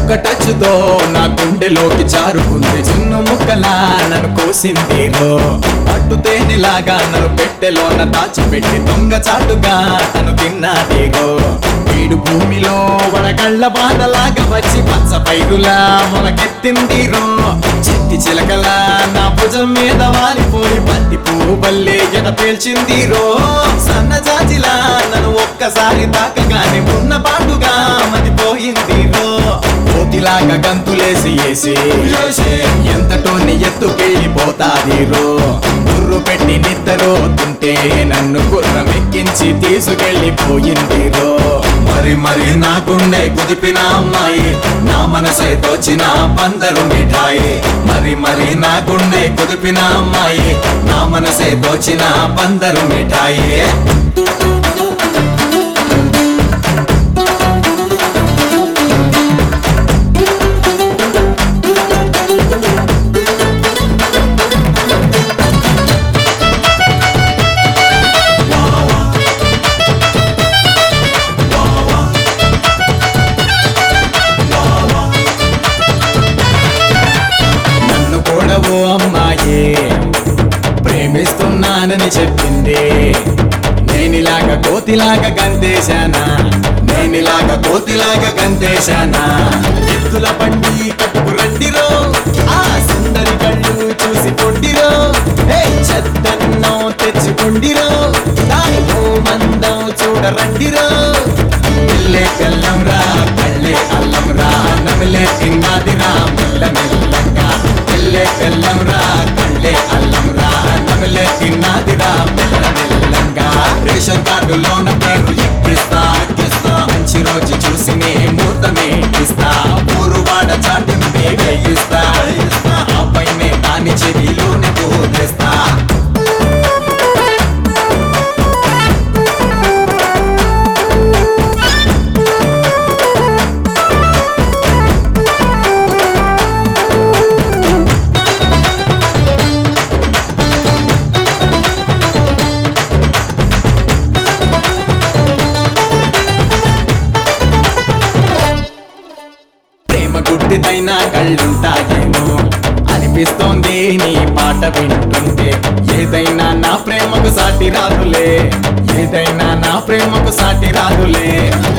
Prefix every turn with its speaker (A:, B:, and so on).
A: ఒక్క టచ్తో నా గుండెలోకి జారుకుంది చిన్న ముక్కలా నన్ను కోసింది రో పట్టు తేనెలాగా నన్ను పెట్టెలోన దాచిపెట్టి దొంగ చాటుగా తను తిన్నాది రో వీడు భూమిలో వడగళ్ళ బాధలాగా వచ్చి పచ్చ పైరులా మొలకెత్తింది రో చెట్టి చిలకలా నా భుజం మీద వాలిపోయి బంతి పువ్వు బల్లే ఎద పేల్చింది రో సన్నజాజిలా నన్ను ఒక్కసారి తాకగానే ఉన్న పాటుగా మతిపోయింది రో కోతిలాగా గంతులేసి ఏసి ఎంతటోని ఎత్తుకెళ్ళిపోతాది రో గుర్రు పెట్టి నిద్దరో తింటే నన్ను గుర్రం ఎక్కించి తీసుకెళ్ళిపోయింది రో మరి మరి నా గుండె కుదిపిన అమ్మాయి నా మనసై తోచిన పందరు మిఠాయి మరి మరి నా గుండె కుదిపిన అమ్మాయి నా మనసై తోచిన పందరు మిఠాయి నన్ను కూడా ఓ అమ్మాయి ప్రేమిస్తున్నానని చెప్పింది నేనిలాగా కోతిలాగా గంతేశానా నేనిలాగా కోతిలాగా గంతేశానా ఎత్తుల బండి కట్టుకు రండిరో ఆ సుందరి కళ్ళు చూసి పొండిరో ఏ చెత్తన్నం తెచ్చుకొండిరో దానిలో మందం చూడరండిరో పిల్లే కల్లం రా కళ్ళే అల్లం రా నమిలే తిన్నాదిరా మెల్ల మెల్లగా పిల్లే కల్లం రా కళ్ళే అల్లం రా నమిలే తిన్నాదిరా మెల్ల మెల్లగా రేషన్ కార్డులోన పేరు ఎక్కిస్తా ఎక్కిస్తా మంచి రోజు చూసి నే ముహూర్తమే ఇస్తా ఊరు వాడ చాటింపే వేయిస్తా ఆ పైనే దాని చెవిలోనే బోధిస్తా ప్రేమ గుడ్డిదైనా కళ్ళుంటాయేమో అనిపిస్తోంది నీ పాట వింటుంటే ఏదైనా నా ప్రేమకు సాటి రాదులే ఏదైనా నా ప్రేమకు సాటి రాదులే